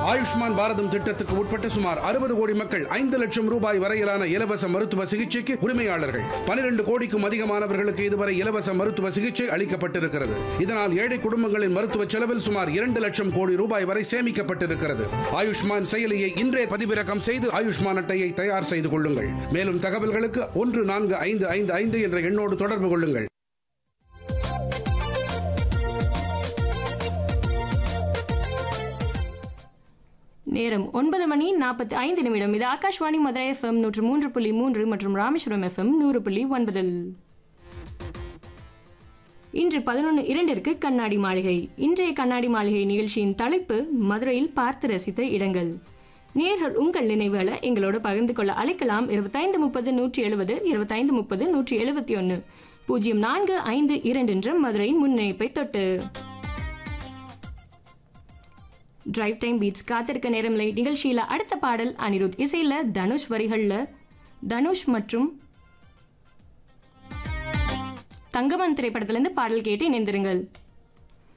ஆயுஷ்மான் பாரதம் திட்டத்துக்கு உட்பட்ட சுமார் அறுபது கோடி மக்கள் ஐந்து லட்சம் ரூபாய் வரையிலான இலவச மருத்துவ சிகிச்சைக்கு உரிமையாளர்கள் பனிரெண்டு கோடிக்கும் அதிகமானவர்களுக்கு இதுவரை இலவச மருத்துவ சிகிச்சை அளிக்கப்பட்டிருக்கிறது இதனால் ஏழை குடும்பங்களின் மருத்துவ செலவில் சுமார் இரண்டு லட்சம் கோடி ரூபாய் வரை சேமிக்கப்பட்டிருக்கிறது ஆயுஷ்மான் செயலியை இன்றே பதிவிறக்கம் செய்து ஆயுஷ்மான் அட்டையை தயார் செய்து கொள்ளுங்கள் மேலும் தகவல்களுக்கு ஒன்று நான்கு ஐந்து ஐந்து ஐந்து என்ற எண்ணோடு தொடர்பு கொள்ளுங்கள் நேரம் ஒன்பது மணி நாற்பத்தி ஐந்து நிமிடம் இது ஆகாஷ்வாணி மதுரை எஃப்எம் நூற்று மூன்று புள்ளி மூன்று மற்றும் ராமேஸ்வரம் எஃப்எம் நூறு புள்ளி ஒன்பதில் இன்று பதினொன்று இரண்டிற்கு கண்ணாடி மாளிகை இன்றைய கண்ணாடி மாளிகை நிகழ்ச்சியின் தலைப்பு மதுரையில் பார்த்து ரசித்த இடங்கள் நேர்கள் உங்கள் நினைவுகளை எங்களோட பகிர்ந்து கொள்ள அழைக்கலாம் இருபத்தைந்து முப்பது நூற்றி எழுபது இருபத்தைந்து முப்பது நூற்றி எழுபத்தி ஒன்று பூஜ்ஜியம் நான்கு ஐந்து இரண்டு என்ற மதுரையின் முன்னிணைப்பை தொட்டு டிரைவ் டைம் பீட்ஸ் காத்திருக்க நேரமில்லை நிகழ்ச்சியில அடுத்த பாடல் அனிருத் இசையில தனுஷ் வரிகள்ல தனுஷ் மற்றும் தங்கமன் திரைப்படத்திலிருந்து பாடல் கேட்டு இணைந்திருங்கள்